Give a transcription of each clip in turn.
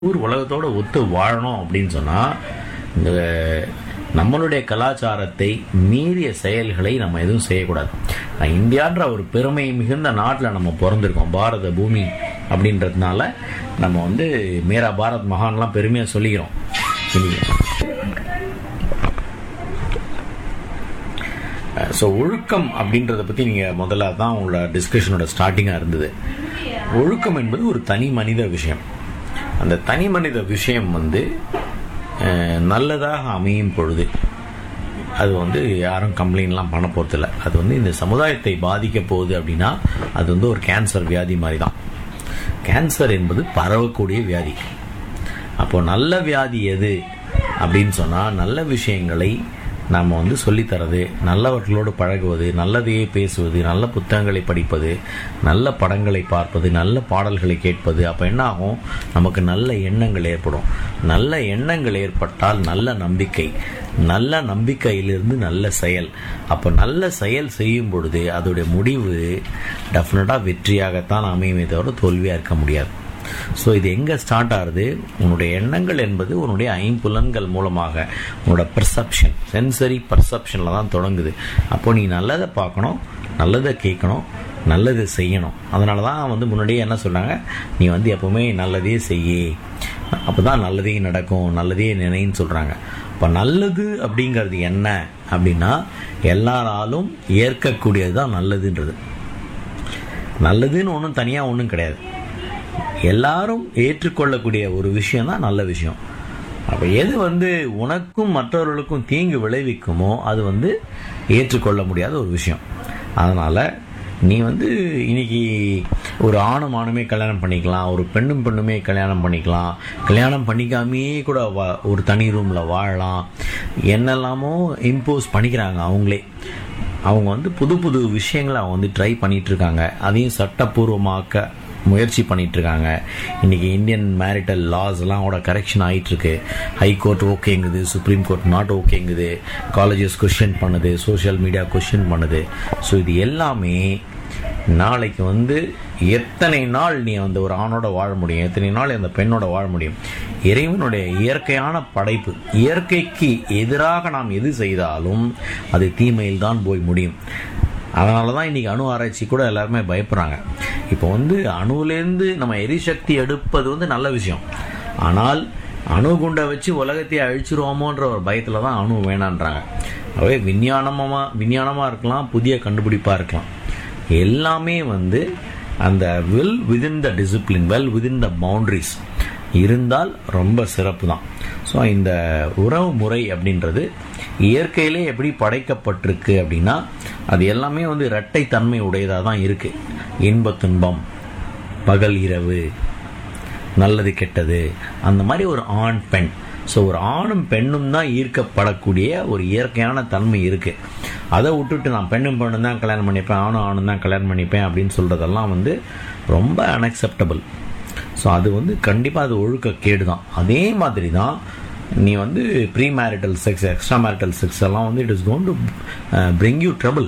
ஊர் உலகத்தோட ஒத்து வாழணும் அப்படின்னு சொன்னா இந்த நம்மளுடைய கலாச்சாரத்தை மீறிய செயல்களை நம்ம எதுவும் செய்யக்கூடாது நான் இந்தியான்ற ஒரு பெருமை மிகுந்த நாட்டில் நம்ம பிறந்திருக்கோம் பாரத பூமி அப்படின்றதுனால நம்ம வந்து மேரா பாரத் மகான்லாம் பெருமையாக சொல்லிக்கிறோம் ஸோ ஒழுக்கம் அப்படின்றத பற்றி நீங்கள் முதல்ல தான் உங்களோட டிஸ்கஷனோட ஸ்டார்டிங்காக இருந்தது ஒழுக்கம் என்பது ஒரு தனி மனித விஷயம் அந்த தனி மனித விஷயம் வந்து அஹ், நல்லதாக அமையும் பொழுது அது வந்து யாரும் கம்ப்ளைண்ட்லாம் பண்ண போகிறதில்ல அது வந்து இந்த சமுதாயத்தை பாதிக்க போகுது அப்படின்னா அது வந்து ஒரு கேன்சர் வியாதி மாதிரி தான் கேன்சர் என்பது பரவக்கூடிய வியாதி அப்போ நல்ல வியாதி எது அப்படின்னு சொன்னால் நல்ல விஷயங்களை நாம் வந்து சொல்லித்தரது நல்லவர்களோடு பழகுவது நல்லதையே பேசுவது நல்ல புத்தகங்களை படிப்பது நல்ல படங்களை பார்ப்பது நல்ல பாடல்களை கேட்பது அப்போ என்ன ஆகும் நமக்கு நல்ல எண்ணங்கள் ஏற்படும் நல்ல எண்ணங்கள் ஏற்பட்டால் நல்ல நம்பிக்கை நல்ல நம்பிக்கையிலிருந்து நல்ல செயல் அப்போ நல்ல செயல் செய்யும் பொழுது அதோடைய முடிவு டெஃபினட்டாக வெற்றியாகத்தான் அமையுமே தவிர தோல்வியாக இருக்க முடியாது ஸோ இது எங்கே ஸ்டார்ட் ஆகுது உன்னுடைய எண்ணங்கள் என்பது உன்னுடைய ஐம்புலன்கள் மூலமாக உன்னோட பெர்செப்ஷன் சென்சரி பெர்செப்ஷனில் தான் தொடங்குது அப்போ நீ நல்லதை பார்க்கணும் நல்லதை கேட்கணும் நல்லதை செய்யணும் அதனால தான் வந்து முன்னாடியே என்ன சொன்னாங்க நீ வந்து எப்பவுமே நல்லதே செய்யி அப்போ தான் நல்லதே நடக்கும் நல்லதே நினைன்னு சொல்கிறாங்க இப்போ நல்லது அப்படிங்கிறது என்ன அப்படின்னா எல்லாராலும் ஏற்கக்கூடியது தான் நல்லதுன்றது நல்லதுன்னு ஒன்றும் தனியாக ஒன்றும் கிடையாது எல்லாரும் ஏற்றுக்கொள்ளக்கூடிய ஒரு விஷயம் தான் நல்ல விஷயம் அப்போ எது வந்து உனக்கும் மற்றவர்களுக்கும் தீங்கு விளைவிக்குமோ அது வந்து ஏற்றுக்கொள்ள முடியாத ஒரு விஷயம் அதனால் நீ வந்து இன்னைக்கு ஒரு ஆணும் ஆணுமே கல்யாணம் பண்ணிக்கலாம் ஒரு பெண்ணும் பெண்ணுமே கல்யாணம் பண்ணிக்கலாம் கல்யாணம் பண்ணிக்காமையே கூட வா- ஒரு தனி ரூமில் வாழலாம் என்னெல்லாமோ இம்போஸ் பண்ணிக்கிறாங்க அவங்களே அவங்க வந்து புது புது விஷயங்களை அவங்க வந்து ட்ரை பண்ணிட்டு இருக்காங்க அதையும் சட்டப்பூர்வமாக்க முயற்சி பண்ணிட்டு இருக்காங்க இன்னைக்கு இந்தியன் மேரிட்டல் லாஸ் எல்லாம் கூட கரெக்ஷன் ஆயிட்டு இருக்கு ஹை கோர்ட் ஓகேங்குது சுப்ரீம் கோர்ட் நாட் ஓகேங்குது காலேஜஸ் கொஷின் பண்ணுது சோஷியல் மீடியா கொஷின் பண்ணுது ஸோ இது எல்லாமே நாளைக்கு வந்து எத்தனை நாள் நீ அந்த ஒரு ஆணோட வாழ முடியும் எத்தனை நாள் அந்த பெண்ணோட வாழ முடியும் இறைவனுடைய இயற்கையான படைப்பு இயற்கைக்கு எதிராக நாம் எது செய்தாலும் அது தீமையில் தான் போய் முடியும் அதனால தான் இன்னைக்கு அணு ஆராய்ச்சி கூட எல்லாருமே பயப்படுறாங்க இப்போ வந்து அணுவிலேருந்து நம்ம எரிசக்தி எடுப்பது வந்து நல்ல விஷயம் ஆனால் அணு குண்டை வச்சு உலகத்தையே அழிச்சிருவோமோன்ற ஒரு பயத்தில் தான் அணு வேணான்றாங்க அவே விஞ்ஞானமாக விஞ்ஞானமாக இருக்கலாம் புதிய கண்டுபிடிப்பாக இருக்கலாம் எல்லாமே வந்து அந்த well within the discipline well within the boundaries இருந்தால் ரொம்ப சிறப்பு தான் ஸோ இந்த உறவு முறை அப்படின்றது இயற்கையிலே எப்படி படைக்கப்பட்டிருக்கு அப்படின்னா அது எல்லாமே வந்து இரட்டை தன்மை உடையதாக தான் இருக்கு இன்ப துன்பம் பகல் இரவு நல்லது கெட்டது அந்த மாதிரி ஒரு ஆண் பெண் ஸோ ஒரு ஆணும் பெண்ணும் தான் ஈர்க்கப்படக்கூடிய ஒரு இயற்கையான தன்மை இருக்கு அதை விட்டுட்டு நான் பெண்ணும் பெண்ணும் தான் கல்யாணம் பண்ணிப்பேன் ஆணும் ஆணும் தான் கல்யாணம் பண்ணிப்பேன் அப்படின்னு சொல்றதெல்லாம் வந்து ரொம்ப அன்அக்செப்டபிள் ஸோ அது வந்து கண்டிப்பாக அது ஒழுக்க கேடு தான் அதே மாதிரி தான் நீ வந்து pre marital sex extra marital sex எல்லாம் வந்து it is gone to bring you trouble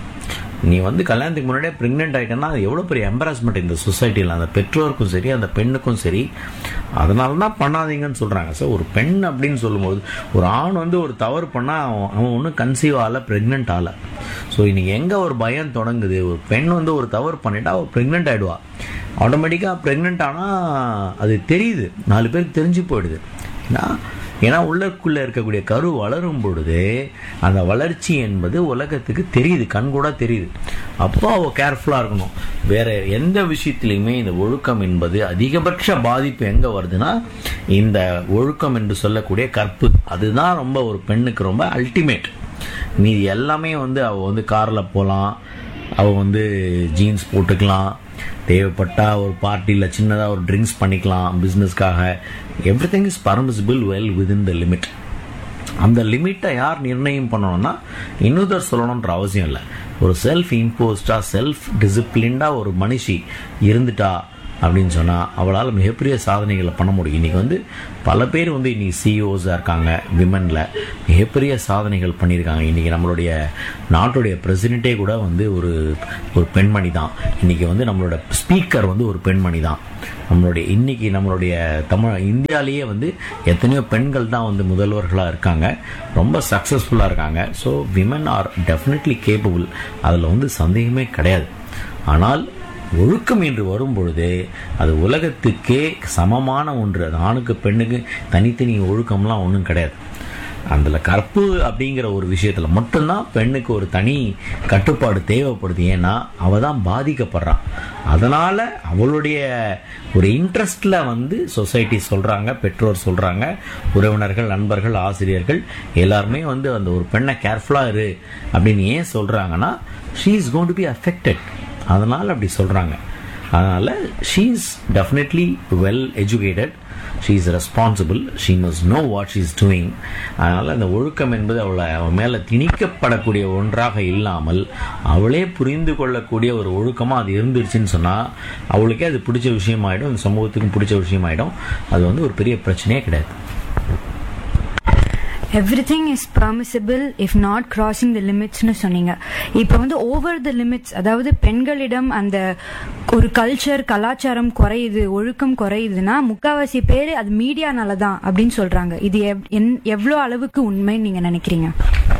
நீ வந்து கல்யாணத்துக்கு முன்னாடியே ப்ரெக்னென்ட் ஆகிட்டேன்னா அது எவ்வளோ பெரிய எம்பராஸ்மெண்ட் இந்த சொசைட்டியில் அந்த பெற்றோருக்கும் சரி அந்த பெண்ணுக்கும் சரி அதனால தான் பண்ணாதீங்கன்னு சொல்கிறாங்க ஸோ ஒரு பெண் அப்படின்னு சொல்லும்போது ஒரு ஆண் வந்து ஒரு தவறு பண்ணால் அவன் அவன் ஒன்றும் கன்சீவ் ஆகல ப்ரெக்னென்ட் ஆகல ஸோ இன்னைக்கு எங்கே ஒரு பயம் தொடங்குது ஒரு பெண் வந்து ஒரு தவறு பண்ணிட்டா அவள் ப்ரெக்னென்ட் ஆகிடுவா ஆட்டோமேட்டிக்காக ப்ரெக்னென்ட் ஆனால் அது தெரியுது நாலு பேருக்கு தெரிஞ்சு போயிடுது ஏன்னா ஏன்னா உள்ளக்குள்ள இருக்கக்கூடிய கரு வளரும் பொழுது அந்த வளர்ச்சி என்பது உலகத்துக்கு தெரியுது கண் கூட தெரியுது அப்போ அவ கேர்ஃபுல்லாக இருக்கணும் வேற எந்த விஷயத்திலையுமே இந்த ஒழுக்கம் என்பது அதிகபட்ச பாதிப்பு எங்கே வருதுன்னா இந்த ஒழுக்கம் என்று சொல்லக்கூடிய கற்பு அதுதான் ரொம்ப ஒரு பெண்ணுக்கு ரொம்ப அல்டிமேட் மீதி எல்லாமே வந்து அவ வந்து காரில் போகலாம் அவள் வந்து ஜீன்ஸ் போட்டுக்கலாம் தேவைப்பட்டா ஒரு பார்ட்டியில் சின்னதாக ஒரு ட்ரிங்க்ஸ் பண்ணிக்கலாம் பிஸ்னஸ்க்காக everything is permissible well within the limit அந்த லிமிட்டை யார் நிர்ணயம் பண்ணணும்னா இன்னொருத்தர் சொல்லணுன்ற அவசியம் இல்லை ஒரு செல்ஃப் இம்போஸ்டா செல்ஃப் டிசிப்ளின்டா ஒரு மனுஷி இருந்துட்டா அப்படின்னு சொன்னால் அவளால் மிகப்பெரிய சாதனைகளை பண்ண முடியும் இன்றைக்கி வந்து பல பேர் வந்து இன்றைக்கி சிஇஓஸாக இருக்காங்க விமனில் மிகப்பெரிய சாதனைகள் பண்ணியிருக்காங்க இன்றைக்கி நம்மளுடைய நாட்டுடைய பிரசிடெண்ட்டே கூட வந்து ஒரு ஒரு பெண்மணி தான் இன்றைக்கி வந்து நம்மளோட ஸ்பீக்கர் வந்து ஒரு பெண்மணி தான் நம்மளுடைய இன்னைக்கு நம்மளுடைய தமிழ் இந்தியாவிலேயே வந்து எத்தனையோ பெண்கள் தான் வந்து முதல்வர்களாக இருக்காங்க ரொம்ப சக்ஸஸ்ஃபுல்லாக இருக்காங்க so women are definitely capable அதில் வந்து சந்தேகமே கிடையாது ஆனால் ஒழுக்கம் என்று வரும் பொழுது அது உலகத்துக்கே சமமான ஒன்று அது ஆணுக்கு பெண்ணுக்கு தனித்தனி ஒழுக்கம்லாம் ஒன்றும் கிடையாது அதில் கற்பு அப்படிங்கிற ஒரு விஷயத்தில் மட்டும்தான் பெண்ணுக்கு ஒரு தனி கட்டுப்பாடு தேவைப்படுது ஏன்னா அவள் தான் பாதிக்கப்படுறான் அதனால் அவளுடைய ஒரு இன்ட்ரெஸ்டில் வந்து சொசைட்டி சொல்கிறாங்க பெற்றோர் சொல்கிறாங்க உறவினர்கள் நண்பர்கள் ஆசிரியர்கள் எல்லாருமே வந்து அந்த ஒரு பெண்ணை கேர்ஃபுல்லாக இரு அப்படின்னு ஏன் சொல்கிறாங்கன்னா she is gone to be affected அதனால் அப்படி சொல்கிறாங்க அதனால் she is definitely well educated she is responsible she must know what she is doing அதனால் அந்த ஒழுக்கம் என்பது அவளை அவன் மேலே திணிக்கப்படக்கூடிய ஒன்றாக இல்லாமல் அவளே புரிந்து கொள்ளக்கூடிய ஒரு ஒழுக்கமாக அது இருந்துருச்சுன்னு சொன்னால் அவளுக்கே அது பிடிச்ச விஷயமாயிடும் இந்த சமூகத்துக்கும் பிடிச்ச விஷயமாயிடும் அது வந்து ஒரு பெரிய பிரச்சனையே கிடையாது everything is permissible if not crossing the லிமிட்ஸ்னு சொன்னீங்க இப்போ வந்து ஓவர் த லிமிட்ஸ் அதாவது பெண்களிடம் அந்த ஒரு கல்ச்சர் கலாச்சாரம் குறையுது ஒழுக்கம் குறையுதுன்னா முக்காவாசி பேர் அது மீடியானால தான் அப்படின்னு சொல்றாங்க இது எவ்- என்- எவ்வளவு அளவுக்கு உண்மைன்னு நீங்க நினைக்கிறீங்க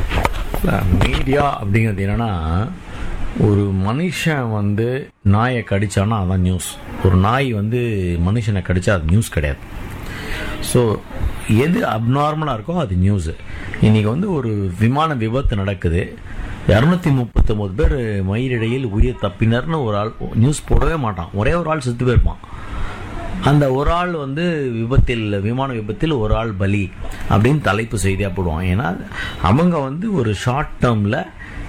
மீடியா அப்படிங்கிறது என்னன்னா ஒரு மனுஷன் வந்து நாயை கடிச்சானா அதான் நியூஸ் ஒரு நாய் வந்து மனுஷனை கடிச்சா அது நியூஸ் கிடையாது ஸோ எது அப்நார்மலாக இருக்கோ அது நியூஸு இன்னைக்கு வந்து ஒரு விமான விபத்து நடக்குது இரநூத்தி முப்பத்தொம்போது பேர் மயிரிழையில் உயிர் தப்பினர்னு ஒரு ஆள் நியூஸ் போடவே மாட்டான் ஒரே ஒரு ஆள் செத்து போயிருப்பான் அந்த ஒரு ஆள் வந்து விபத்தில் விமான விபத்தில் ஒரு ஆள் பலி அப்படின்னு தலைப்பு செய்தியாக போடுவான் ஏன்னா அவங்க வந்து ஒரு ஷார்ட் டேர்மில்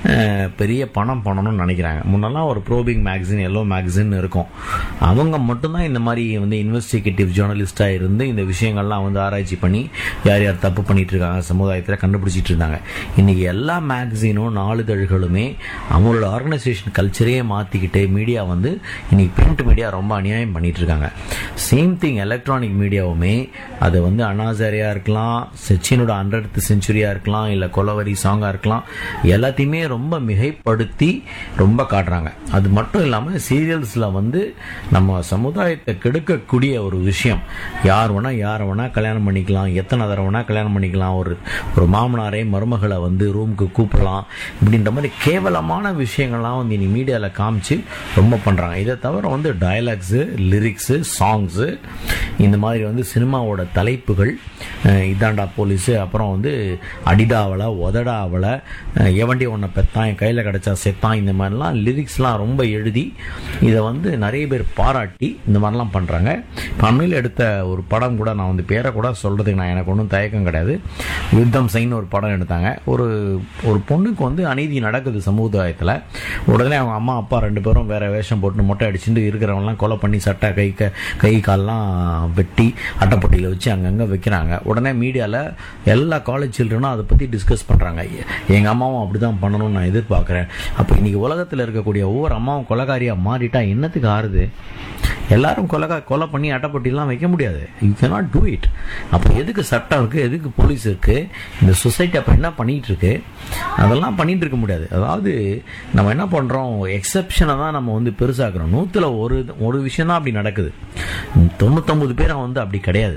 பெரிய பணம் பண்ணணும்னு நினைக்கிறாங்க முன்னெல்லாம் ஒரு ப்ரோபிங் மேகசின் எல்லோ மேகசின் இருக்கும் அவங்க மட்டும்தான் இந்த மாதிரி வந்து இன்வெஸ்டிகேட்டிவ் ஜேர்னலிஸ்டாக இருந்து இந்த விஷயங்கள்லாம் வந்து ஆராய்ச்சி பண்ணி யார் யார் தப்பு பண்ணிட்டு இருக்காங்க சமுதாயத்தில் கண்டுபிடிச்சிட்டு இருந்தாங்க இன்னைக்கு எல்லா மேகசினும் நாளிதழ்களுமே அவங்களோட ஆர்கனைசேஷன் கல்ச்சரையே மாற்றிக்கிட்டு மீடியா வந்து இன்னைக்கு பிரிண்ட் மீடியா ரொம்ப அநியாயம் பண்ணிட்டு இருக்காங்க சேம் திங் எலக்ட்ரானிக் மீடியாவுமே அது வந்து அனாசாரியாக இருக்கலாம் சச்சினோட ஹண்ட்ரட் செஞ்சுரியாக இருக்கலாம் இல்லை கொலவரி சாங்காக இருக்கலாம் எல்லாத்தையுமே ரொம்ப மிகைப்படுத்தி ரொம்ப காட்டுறாங்க அது மட்டும் இல்லாமல் சீரியல்ஸில் வந்து நம்ம சமுதாயத்தை கெடுக்கக்கூடிய ஒரு விஷயம் யார் வேணா யாரை வேணா கல்யாணம் பண்ணிக்கலாம் எத்தனை தடவை வேணா கல்யாணம் பண்ணிக்கலாம் ஒரு ஒரு மாமனாரே மருமகளை வந்து ரூமுக்கு கூப்பிடலாம் இப்படின்ற மாதிரி கேவலமான விஷயங்கள்லாம் வந்து இனி மீடியாவில் காமிச்சு ரொம்ப பண்ணுறாங்க இதை தவிர வந்து டயலாக்ஸு லிரிக்ஸு சாங்ஸு இந்த மாதிரி வந்து சினிமாவோட தலைப்புகள் அஹ் இதாண்டா போலீஸு அப்புறம் வந்து அடிடாவலை உதடாவலை அஹ் எவண்டி ஒன்றை பெத்தான் என் கையில் கிடச்சா செத்தான் இந்த மாதிரிலாம் லிரிக்ஸ்லாம் ரொம்ப எழுதி இதை வந்து நிறைய பேர் பாராட்டி இந்த மாதிரிலாம் பண்ணுறாங்க இப்போ அண்மையில் எடுத்த ஒரு படம் கூட நான் வந்து பேரை கூட சொல்கிறதுக்கு நான் எனக்கு ஒன்றும் தயக்கம் கிடையாது யுத்தம் சைன்னு ஒரு படம் எடுத்தாங்க ஒரு ஒரு பொண்ணுக்கு வந்து அநீதி நடக்குது சமுதாயத்தில் உடனே அவங்க அம்மா அப்பா ரெண்டு பேரும் வேற வேஷம் போட்டு மொட்டை அடிச்சுட்டு இருக்கிறவங்கலாம் கொலை பண்ணி சட்டை கை க கை கால்லாம் வெட்டி அட்டைப்பட்டியில் வச்சு அங்கங்கே வைக்கிறாங்க உடனே மீடியாவில் எல்லா காலேஜ் சில்ட்ரனும் அதை பற்றி டிஸ்கஸ் பண்ணுறாங்க எங்கள் அம்மாவும் அப்படி தான் பண்ணணும்னு நான் எதிர்பார்க்குறேன் அப்போ இன்னைக்கு உலகத்தில் இருக்கக்கூடிய ஒவ்வொரு அம்மாவும் கொலைகாரியாக மாறிட்டா என்னத்துக்கு ஆறுது எல்லாரும் கொலைகா கொலை பண்ணி அட்டைப்பட்டிலாம் வைக்க முடியாது யூ கேனாட் டூ இட் அப்போ எதுக்கு சட்டம் இருக்குது எதுக்கு போலீஸ் இருக்குது இந்த சொசைட்டி அப்போ என்ன பண்ணிட்டு இருக்கு அதெல்லாம் பண்ணிட்டு இருக்க முடியாது அதாவது நம்ம என்ன பண்ணுறோம் எக்ஸப்ஷனை தான் நம்ம வந்து பெருசாக்குறோம் நூற்றில் ஒரு ஒரு விஷயம் தான் அப்படி நடக்குது தொண்ணூத்தொம்பது பேர் வந்து அப்படி கிடையாது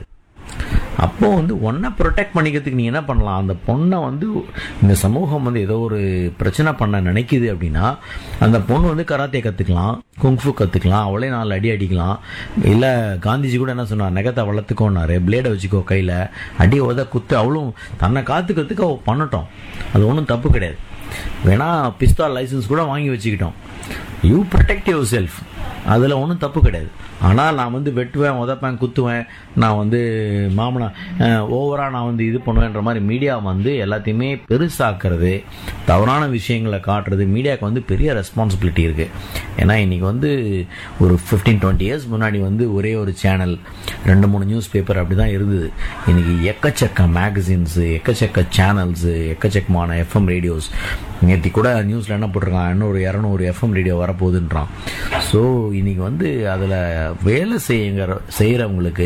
அப்போ வந்து ஒன்றை ப்ரொடெக்ட் பண்ணிக்கிறதுக்கு நீ என்ன பண்ணலாம் அந்த பொண்ணை வந்து இந்த சமூகம் வந்து ஏதோ ஒரு பிரச்சனை பண்ண நினைக்குது அப்படின்னா அந்த பொண்ணு வந்து கராத்தே கற்றுக்கலாம் குங்ஃபு கற்றுக்கலாம் அவளே நாலு அடி அடிக்கலாம் இல்லை காந்திஜி கூட என்ன சொன்னார் நெகத்தை வளர்த்துக்கோன்னாரு பிளேடை வச்சுக்கோ கையில் அடி உத குத்து அவளும் தன்னை காத்துக்கிறதுக்கு அவள் பண்ணட்டும் அது ஒன்றும் தப்பு கிடையாது வேணா பிஸ்தால் லைசன்ஸ் கூட வாங்கி வச்சுக்கிட்டோம் யூ ப்ரொடெக்ட் யுவர் செல்ஃப் அதில் ஒன்றும் தப்பு கிடையாது ஆனால் நான் வந்து வெட்டுவேன் உதப்பேன் குத்துவேன் நான் வந்து மாமனா ஓவராக நான் வந்து இது பண்ணுவேன்ற மாதிரி மீடியா வந்து எல்லாத்தையுமே பெருசாக்குறது தவறான விஷயங்களை காட்டுறது மீடியாவுக்கு வந்து பெரிய ரெஸ்பான்சிபிலிட்டி இருக்குது ஏன்னா இன்றைக்கி வந்து ஒரு ஃபிஃப்டீன் டுவெண்ட்டி இயர்ஸ் முன்னாடி வந்து ஒரே ஒரு சேனல் ரெண்டு மூணு நியூஸ் பேப்பர் அப்படி தான் இருந்தது இன்றைக்கி எக்கச்சக்க மேகசின்ஸு எக்கச்சக்க சேனல்ஸு எக்கச்சக்கமான எஃப்எம் ரேடியோஸ் நேற்று கூட நியூஸில் என்ன போட்டிருக்கான் இன்னும் ஒரு இரநூறு எஃப்எம் ரேடியோ வரப்போகுதுன்றான் ஸோ இன்னைக்கு வந்து அதில் வேலை செய்யுங்கிற செய்கிறவங்களுக்கு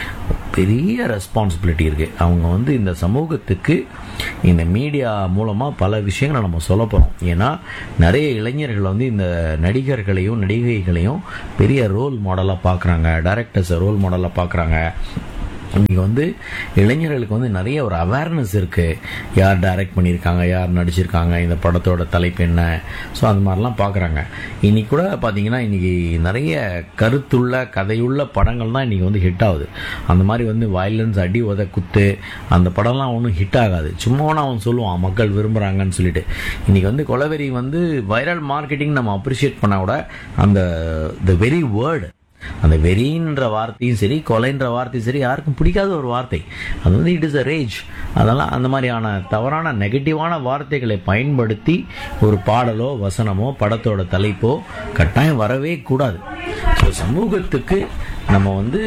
பெரிய ரெஸ்பான்சிபிலிட்டி இருக்குது அவங்க வந்து இந்த சமூகத்துக்கு இந்த மீடியா மூலமாக பல விஷயங்களை நம்ம சொல்ல போகிறோம் ஏன்னா நிறைய இளைஞர்கள் வந்து இந்த நடிகர்களையும் நடிகைகளையும் பெரிய ரோல் மாடலாக பார்க்குறாங்க டைரக்டர்ஸை ரோல் மாடலாக பார்க்குறாங்க இன்றைக்கி வந்து இளைஞர்களுக்கு வந்து நிறைய ஒரு அவேர்னஸ் இருக்குது யார் டைரக்ட் பண்ணியிருக்காங்க யார் நடிச்சிருக்காங்க இந்த படத்தோட தலைப்பு என்ன ஸோ அந்த மாதிரிலாம் பார்க்குறாங்க இன்னைக்கு கூட பார்த்தீங்கன்னா இன்றைக்கி நிறைய கருத்துள்ள கதையுள்ள படங்கள் தான் இன்றைக்கி வந்து ஹிட் ஆகுது அந்த மாதிரி வந்து வயலன்ஸ் அடி உத குத்து அந்த படம்லாம் ஒன்றும் ஹிட் ஆகாது சும்மா அவன் சொல்லுவான் மக்கள் விரும்புகிறாங்கன்னு சொல்லிட்டு இன்றைக்கி வந்து கொலவெறி வந்து வைரல் மார்க்கெட்டிங் நம்ம அப்ரிஷியேட் பண்ண கூட அந்த த வெரி வேர்டு அந்த வெறின்ற வார்த்தையும் சரி கொலைன்ற வார்த்தையும் சரி யாருக்கும் பிடிக்காத ஒரு வார்த்தை அது வந்து இட் இஸ் அ ரேஜ் அதெல்லாம் அந்த மாதிரியான தவறான நெகட்டிவான வார்த்தைகளை பயன்படுத்தி ஒரு பாடலோ வசனமோ படத்தோட தலைப்போ கட்டாயம் வரவே கூடாது ஸோ சமூகத்துக்கு நம்ம வந்து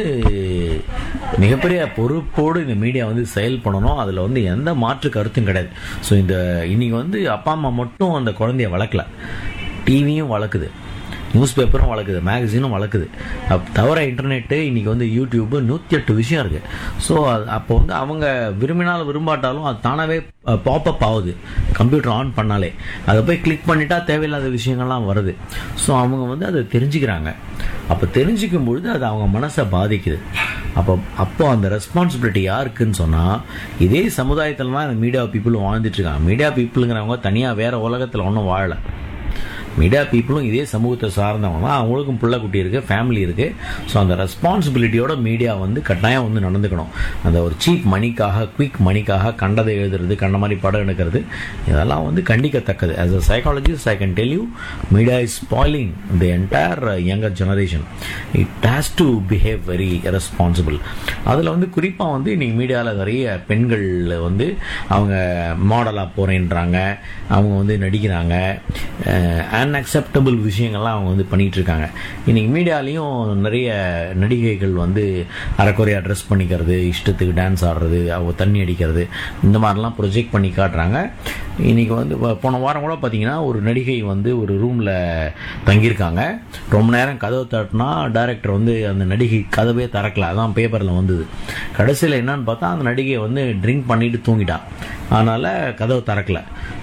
மிகப்பெரிய பொறுப்போடு இந்த மீடியா வந்து செயல்படணும் அதில் வந்து எந்த மாற்று கருத்தும் கிடையாது ஸோ இந்த இன்னைக்கு வந்து அப்பா அம்மா மட்டும் அந்த குழந்தைய வளர்க்கல டிவியும் வளர்க்குது நியூஸ் பேப்பரும் வளர்க்குது மேகசினும் வளர்க்குது அப் தவிர இன்டர்நெட்டு இன்றைக்கி வந்து யூடியூப்பு நூற்றி எட்டு விஷயம் இருக்குது ஸோ அப்போ வந்து அவங்க விரும்பினாலும் விரும்பாட்டாலும் அது தானாகவே பாப்பப் ஆகுது கம்ப்யூட்டர் ஆன் பண்ணாலே அதை போய் கிளிக் பண்ணிட்டா தேவையில்லாத விஷயங்கள்லாம் வருது ஸோ அவங்க வந்து அதை தெரிஞ்சுக்கிறாங்க அப்போ தெரிஞ்சுக்கும் பொழுது அது அவங்க மனசை பாதிக்குது அப்போ அப்போ அந்த ரெஸ்பான்சிபிலிட்டி யாருக்குன்னு சொன்னால் இதே சமுதாயத்தில் தான் இந்த மீடியா பீப்புளும் வாழ்ந்துட்டு இருக்காங்க மீடியா பீப்புளுங்கிறவங்க தனியாக வேற உலகத்தில் ஒன்றும் வாழலை மீடியா பீப்புளும் இதே சமூகத்தை சார்ந்தவங்க தான் அவங்களுக்கும் பிள்ளை குட்டி இருக்குது ஃபேமிலி இருக்குது ஸோ அந்த ரெஸ்பான்சிபிலிட்டியோட மீடியா வந்து கட்டாயம் வந்து நடந்துக்கணும் அந்த ஒரு சீப் மணிக்காக குயிக் மணிக்காக கண்டதை எழுதுறது கண்ட மாதிரி படம் எடுக்கிறது இதெல்லாம் வந்து கண்டிக்கத்தக்கது as a psychologist I can tell you media is spoiling the entire younger generation it has to behave very responsible அதில் வந்து குறிப்பாக வந்து இன்னைக்கு மீடியாவில் நிறைய பெண்கள் வந்து அவங்க மாடலாக போகிறேன்றாங்க அவங்க வந்து நடிக்கிறாங்க அன்அக்செப்டபிள் விஷயங்கள்லாம் அவங்க வந்து பண்ணிட்டு இருக்காங்க இன்னைக்கு மீடியாலையும் நிறைய நடிகைகள் வந்து அரைக்குறையாக ட்ரெஸ் பண்ணிக்கிறது இஷ்டத்துக்கு டான்ஸ் ஆடுறது அவங்க தண்ணி அடிக்கிறது இந்த மாதிரிலாம் ப்ரொஜெக்ட் பண்ணி காட்டுறாங்க இன்னைக்கு வந்து ப- போன வாரம் கூட பார்த்தீங்கன்னா ஒரு நடிகை வந்து ஒரு ரூமில் தங்கியிருக்காங்க ரொம்ப நேரம் கதவை தட்டினா டைரக்டர் வந்து அந்த நடிகை கதவே திறக்கல அதான் பேப்பரில் வந்தது கடைசியில் என்னன்னு பார்த்தா அந்த நடிகை வந்து ட்ரிங்க் பண்ணிட்டு தூங்கிட்டான் அதனால் கதவை திறக்கல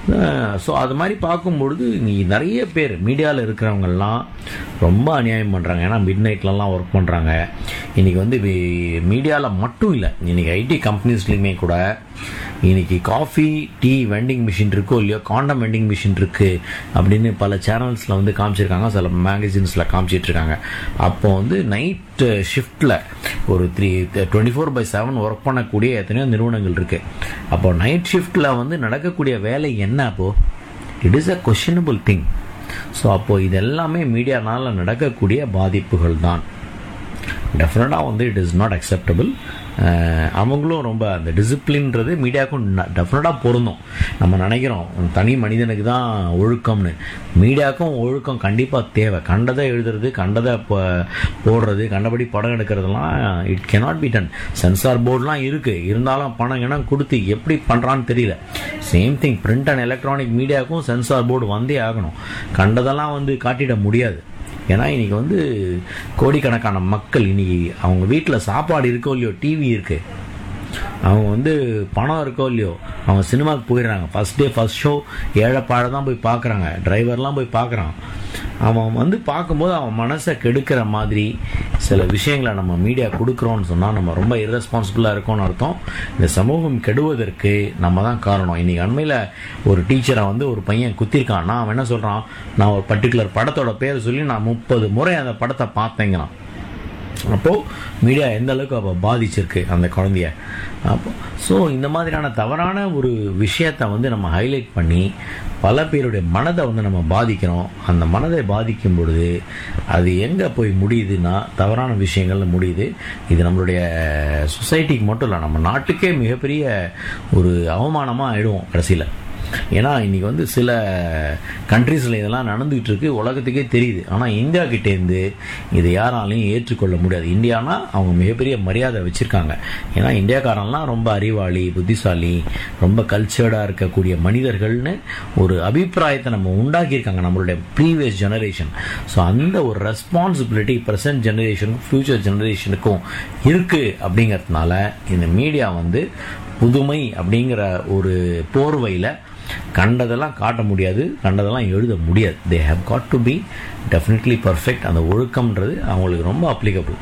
ஸோ அது மாதிரி பார்க்கும்பொழுது நீ நிறைய பேர் மீடியாவில் இருக்கிறவங்கெல்லாம் ரொம்ப அநியாயம் பண்ணுறாங்க ஏன்னா மிட் நைட்லலாம் ஒர்க் பண்ணுறாங்க இன்றைக்கி வந்து மீடியாவில் மட்டும் இல்லை இன்றைக்கி ஐடி கம்பெனிஸ்லையுமே கூட இன்னைக்கு காஃபி டீ வெண்டிங் மிஷின் இருக்கோ இல்லையோ காண்டம் வெண்டிங் மிஷின் இருக்கு அப்படின்னு பல சேனல்ஸில் வந்து காமிச்சிருக்காங்க சில மேகசின்ஸில் காமிச்சிட்டு இருக்காங்க அப்போ வந்து நைட் ஷிஃப்டில் ஒரு three twenty four by seven work பண்ணக்கூடிய எத்தனையோ நிறுவனங்கள் இருக்கு அப்போ நைட் ஷிஃப்டில் வந்து நடக்கக்கூடிய வேலை என்ன அப்போ it is a questionable thing so அப்போ இது எல்லாமே மீடியானால நடக்கக்கூடிய பாதிப்புகள் தான் டெஃபினட்டாக வந்து இட் இஸ் நாட் அக்செப்டபிள் அவங்களும் ரொம்ப அந்த டிசிப்ளின்றது மீடியாவுக்கும் டெஃபினட்டாக பொருந்தும் நம்ம நினைக்கிறோம் தனி மனிதனுக்கு தான் ஒழுக்கம்னு மீடியாவுக்கும் ஒழுக்கம் கண்டிப்பாக தேவை கண்டதை எழுதுறது கண்டதை ப- போடுறது கண்டபடி படம் எடுக்கிறதுலாம் it cannot be done censor போர்டுலாம் இருக்குது இருந்தாலும் பணம் இனம் கொடுத்து எப்படி பண்ணுறான்னு தெரியல same thing print and electronic மீடியாவுக்கும் சென்சார் போர்டு வந்தே ஆகணும் கண்டதெல்லாம் வந்து காட்டிட முடியாது ஏன்னா இன்னைக்கு வந்து கோடிக்கணக்கான மக்கள் இன்னைக்கு அவங்க வீட்டில் சாப்பாடு இருக்கோ இல்லையோ டிவி இருக்கு அவங்க வந்து பணம் இருக்கோ இல்லையோ அவங்க சினிமாவுக்கு போயிடுறாங்க ஃபர்ஸ்ட் டே ஃபர்ஸ்ட் ஷோ ஏழைப்பாழ தான் போய் பார்க்குறாங்க டிரைவர்லாம் போய் பார்க்குறான் அவன் வந்து பார்க்கும்போது அவன் மனசை கெடுக்கிற மாதிரி சில விஷயங்களை நம்ம மீடியா கொடுக்குறோம்னு சொன்னால் நம்ம ரொம்ப irresponsible-ஆ இருக்கோம்னு அர்த்தம் இந்த சமூகம் கெடுவதற்கு நம்ம தான் காரணம் இன்னைக்கு அண்மையில் ஒரு டீச்சரை வந்து ஒரு பையன் குத்திருக்கான் நான் அவன் என்ன சொல்கிறான் நான் ஒரு பர்டிகுலர் படத்தோட பேர் சொல்லி நான் முப்பது முறை அந்த படத்தை பார்த்தேங்கிறான் அப்போது மீடியா எந்த அளவுக்கு அப்போ பாதிச்சிருக்கு அந்த குழந்தைய அப்போ ஸோ இந்த மாதிரியான தவறான ஒரு விஷயத்தை வந்து நம்ம ஹைலைட் பண்ணி பல பேருடைய மனதை வந்து நம்ம பாதிக்கிறோம் அந்த மனதை பாதிக்கும் பொழுது அது எங்கே போய் முடியுதுன்னா தவறான விஷயங்கள்ல முடியுது இது நம்மளுடைய சொசைட்டிக்கு மட்டும் இல்லை நம்ம நாட்டுக்கே மிகப்பெரிய ஒரு அவமானமாக ஆயிடுவோம் கடைசியில் ஏன்னா இன்னைக்கு வந்து சில கண்ட்ரீஸில் இதெல்லாம் நடந்துகிட்டு இருக்கு உலகத்துக்கே தெரியுது ஆனால் இந்தியா கிட்டேருந்து இதை யாராலையும் ஏற்றுக்கொள்ள முடியாது இந்தியானா அவங்க மிகப்பெரிய மரியாதை வச்சுருக்காங்க ஏன்னா இந்தியாக்காரன்லாம் ரொம்ப அறிவாளி புத்திசாலி ரொம்ப கல்ச்சர்டாக இருக்கக்கூடிய மனிதர்கள்னு ஒரு அபிப்பிராயத்தை நம்ம உண்டாக்கியிருக்காங்க நம்மளுடைய ப்ரீவியஸ் ஜெனரேஷன் ஸோ அந்த ஒரு ரெஸ்பான்சிபிலிட்டி ப்ரெசன்ட் ஜெனரேஷனுக்கும் ஃப்யூச்சர் ஜெனரேஷனுக்கும் இருக்குது அப்படிங்கிறதுனால இந்த மீடியா வந்து புதுமை அப்படிங்கிற ஒரு போர்வையில் கண்டதெல்லாம் காட்ட முடியாது கண்டதெல்லாம் எழுத முடியாது they have got to be definitely perfect அந்த ஒழுக்கம்ன்றது அவங்களுக்கு ரொம்ப அப்ளிகபிள்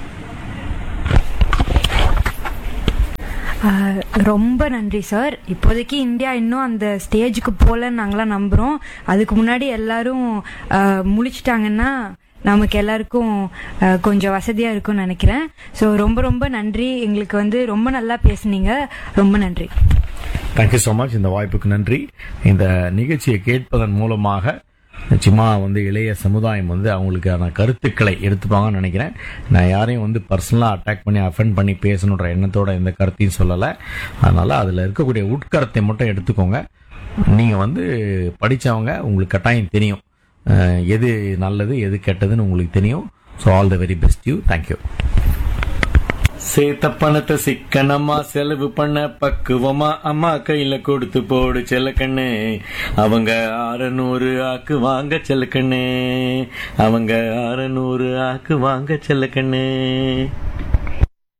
ஆஹ் ரொம்ப நன்றி சார் இப்போதைக்கு இந்தியா இன்னும் அந்த ஸ்டேஜுக்கு போகலன்னு நாங்களாம் நம்புகிறோம் அதுக்கு முன்னாடி எல்லாரும் ஆஹ் முழிச்சிட்டாங்கன்னா நமக்கு எல்லாருக்கும் ஆஹ் கொஞ்சம் வசதியாக இருக்கும்னு நினைக்கிறேன் ஸோ ரொம்ப ரொம்ப நன்றி எங்களுக்கு வந்து ரொம்ப நல்லா பேசுனீங்க ரொம்ப நன்றி தேங்க்யூ ஸோ மச் இந்த வாய்ப்புக்கு நன்றி இந்த நிகழ்ச்சியை கேட்பதன் மூலமாக நிச்சயமா வந்து இளைய சமுதாயம் வந்து அவங்களுக்கான கருத்துக்களை எடுத்துப்பாங்கன்னு நினைக்கிறேன் நான் யாரையும் வந்து பர்சனலாக அட்டாக் பண்ணி அஃபெண்ட் பண்ணி பேசணுன்ற எண்ணத்தோட எந்த கருத்தையும் சொல்லலை அதனால அதில் இருக்கக்கூடிய உட்கருத்தை மட்டும் எடுத்துக்கோங்க நீங்கள் வந்து படித்தவங்க உங்களுக்கு கட்டாயம் தெரியும் அஹ், எது நல்லது எது கெட்டதுன்னு உங்களுக்கு தெரியும் so all the very best you thank you சேத்த பணத்தை சிக்கனமா செலவு பண்ண பக்குவமா அம்மா கையில கொடுத்து போடு செல்லக்கண்ணு அவங்க அறநூறு ஆக்கு வாங்க செல்லக்கண்ணு அவங்க அறநூறு ஆக்கு வாங்க செல்லக்கண்ணு